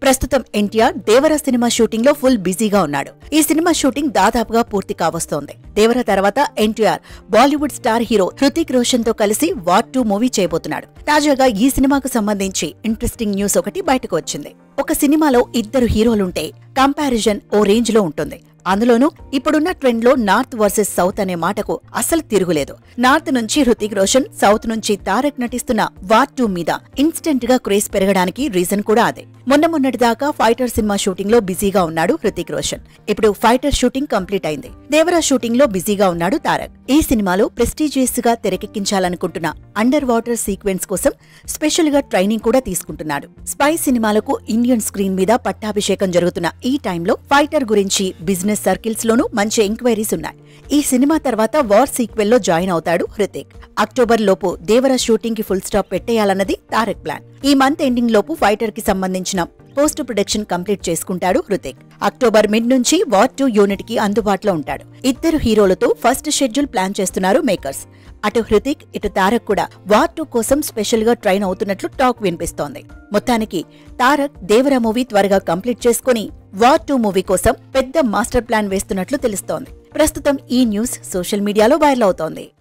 ప్రస్తుతం NTR Devara cinema shooting లో full బిజీగా ఉన్నాడు ఈ సినిమా షూటింగ్ దాదాపుగా పూర్తి కావస్తోంది దేవర తర్వాత NTR Bollywood star hero Hrithik Roshan తో కలిసి వార్ టూ మూవీ చేయబోతున్నాడు తాజాగా ఈ సినిమాకు సంబంధించి ఇంట్రెస్టింగ్ న్యూస్ ఒకటి బయటకు వచ్చింది ఒక సినిమాలో ఇద్దరు హీరోలుంటే కంపారిజన్ ఓ రేంజ్ లో ఉంటుంది అందులోనూ ఇప్పుడున్న ట్రెండ్ లో నార్త్ వర్సెస్ సౌత్ అనే మాటకు అసలు తిరుగులేదు నార్త్ నుంచి హృతిక్ రోషన్ సౌత్ నుంచి తారక్ నటిస్తున్న వార్ టూ మీద ఇన్స్టెంట్ గా క్రేజ్ పెరగడానికి రీజన్ కూడా అదే మొన్న మొన్నటి దాకా ఫైటర్ సినిమా షూటింగ్ లో బిజీగా ఉన్నాడు హృతిక్ రోషన్ ఇప్పుడు ఫైటర్ షూటింగ్ కంప్లీట్ అయింది దేవరా షూటింగ్ లో బిజీగా ఉన్నాడు తారక్ ఈ సినిమాలో ప్రెస్టీజియస్ గా తెరకెక్కించాలనుకుంటున్న అండర్ వాటర్ సీక్వెన్స్ కోసం స్పెషల్ గా ట్రైనింగ్ కూడా తీసుకుంటున్నాడు స్పై సినిమాలకు ఇండియన్ స్క్రీన్ మీద పట్టాభిషేకం జరుగుతున్న ఈ టైంలో ఫైటర్ గురించి బిజినెస్ సర్కిల్స్ లోనూ మంచి ఎంక్వైరీస్ ఉన్నాయి ఈ సినిమా తర్వాత వార్ సీక్వెల్ లో జాయిన్ అవుతాడు హృతిక్ అక్టోబర్ లోపు దేవర షూటింగ్ కి ఫుల్ స్టాప్ పెట్టేయాలన్నది తారక్ ప్లాన్ ఈ మంత్ ఎండింగ్ లోపు ఫైటర్ కి సంబంధించిన పోస్ట్ ప్రొడక్షన్ కంప్లీట్ చేసుకుంటాడు హృతిక్ అక్టోబర్ మిడ్ నుంచి వార్ టూ యూనిట్ కి అందుబాటులో ఉంటాడు ఇద్దరు హీరోలతో ఫస్ట్ షెడ్యూల్ ప్లాన్ చేస్తున్నారు మేకర్స్ అటు హృతిక్ ఇటు తారక్ కూడా వార్ టూ కోసం స్పెషల్ గా ట్రైన్ అవుతున్నట్లు టాక్ వినిపిస్తోంది మొత్తానికి తారక్ దేవర మూవీ త్వరగా కంప్లీట్ చేసుకుని వార్ టూ మూవీ కోసం పెద్ద మాస్టర్ ప్లాన్ వేస్తున్నట్లు తెలుస్తోంది ప్రస్తుతం ఈ న్యూస్ సోషల్ మీడియాలో వైరల్ అవుతోంది